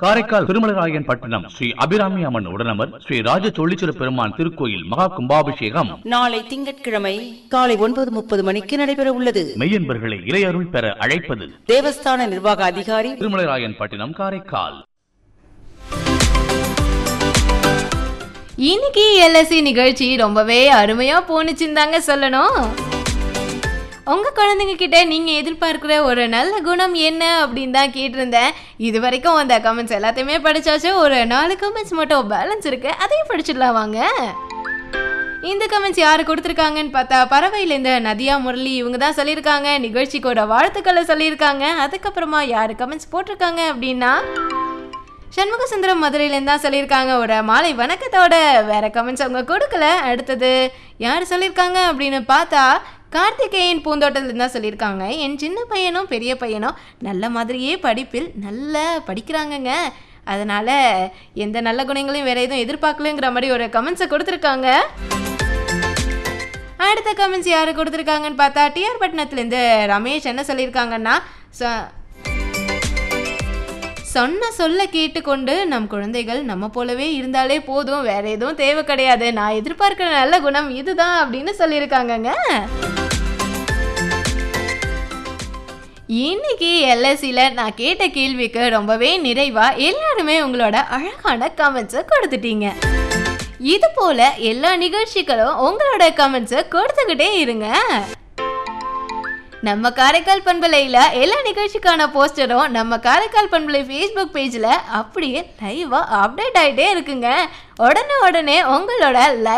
காரைக்கால் திருமலராயன் பட்டணம் ஸ்ரீ அபிராமி அம்மன் உடனமர் ஸ்ரீ ராஜ தொழிச்சிறு பெருமான் திருக்கோயில் மகா கும்பாபிஷேகம் நாளை திங்கட்கிழமை காலை ஒன்பது முப்பது மணிக்கு நடைபெற உள்ளது மெய்யன்பர்களை இறையருள் பெற அழைப்பது தேவஸ்தான நிர்வாக அதிகாரி திருமலராயன் பட்டினம் காரைக்கால் இன்னைக்கு எல்எஸ்சி நிகழ்ச்சி ரொம்பவே அருமையா போணுச்சுன்னு தாங்க சொல்லணும் உங்க குழந்தைங்க கிட்ட நீங்க எதிர்பார்க்கிற ஒரு நல்ல குணம் என்ன அப்படின்னு தான் கேட்டிருந்தேன் இது வரைக்கும் அந்த கமெண்ட்ஸ் எல்லாத்தையுமே படிச்சாச்சு ஒரு நாலு கமெண்ட்ஸ் மட்டும் பேலன்ஸ் இருக்கு அதையும் படிச்சிடலாம் வாங்க இந்த கமெண்ட்ஸ் யாரு கொடுத்துருக்காங்கன்னு பார்த்தா பறவையில் இந்த நதியா முரளி இவங்க தான் சொல்லியிருக்காங்க நிகழ்ச்சிக்கு ஒரு வாழ்த்துக்களை சொல்லியிருக்காங்க அதுக்கப்புறமா யாரு கமெண்ட்ஸ் போட்டிருக்காங்க அப்படின்னா சண்முக சுந்தரம் மதுரையிலேருந்து தான் சொல்லியிருக்காங்க ஒரு மாலை வணக்கத்தோட வேற கமெண்ட்ஸ் அவங்க கொடுக்கல அடுத்தது யார் சொல்லியிருக்காங்க அப்படின்னு பார்த்தா கார்த்திகேயன் பூந்தோட்டத்துலேருந்து தான் சொல்லியிருக்காங்க என் சின்ன பையனும் பெரிய பையனும் நல்ல மாதிரியே படிப்பில் நல்லா படிக்கிறாங்கங்க அதனால எந்த நல்ல குணங்களையும் வேற எதுவும் எதிர்பார்க்கலங்கிற மாதிரி ஒரு கமெண்ட்ஸை கொடுத்துருக்காங்க அடுத்த கமெண்ட்ஸ் யார் கொடுத்துருக்காங்கன்னு பார்த்தா டிஆர் பட்டினத்துலேருந்து ரமேஷ் என்ன சொல்லியிருக்காங்கன்னா ச- சொன்ன சொல்ல கேட்டுக்கொண்டு நம் குழந்தைகள் நம்ம போலவே இருந்தாலே போதும் வேற எதுவும் தேவை கிடையாது நான் எதிர்பார்க்கிற நல்ல குணம் இதுதான் அப்படின்னு சொல்லியிருக்காங்கங்க இன்னைக்கு எல்எஸ்சியில் நான் கேட்ட கேள்விக்கு ரொம்பவே நிறைவா எல்லாருமே உங்களோட அழகான கமெண்ட்ஸை கொடுத்துட்டீங்க இது போல எல்லா நிகழ்ச்சிகளும் உங்களோட கமெண்ட்ஸை கொடுத்துக்கிட்டே இருங்க நம்ம காரைக்கால் பண்பலையில் எல்லா நிகழ்ச்சிக்கான போஸ்டரும் நம்ம காரைக்கால் பண்பலை ஃபேஸ்புக் பேஜில் அப்படியே லைவாக அப்டேட் ஆகிட்டே இருக்குங்க உடனே உடனே உங்களோட லைக்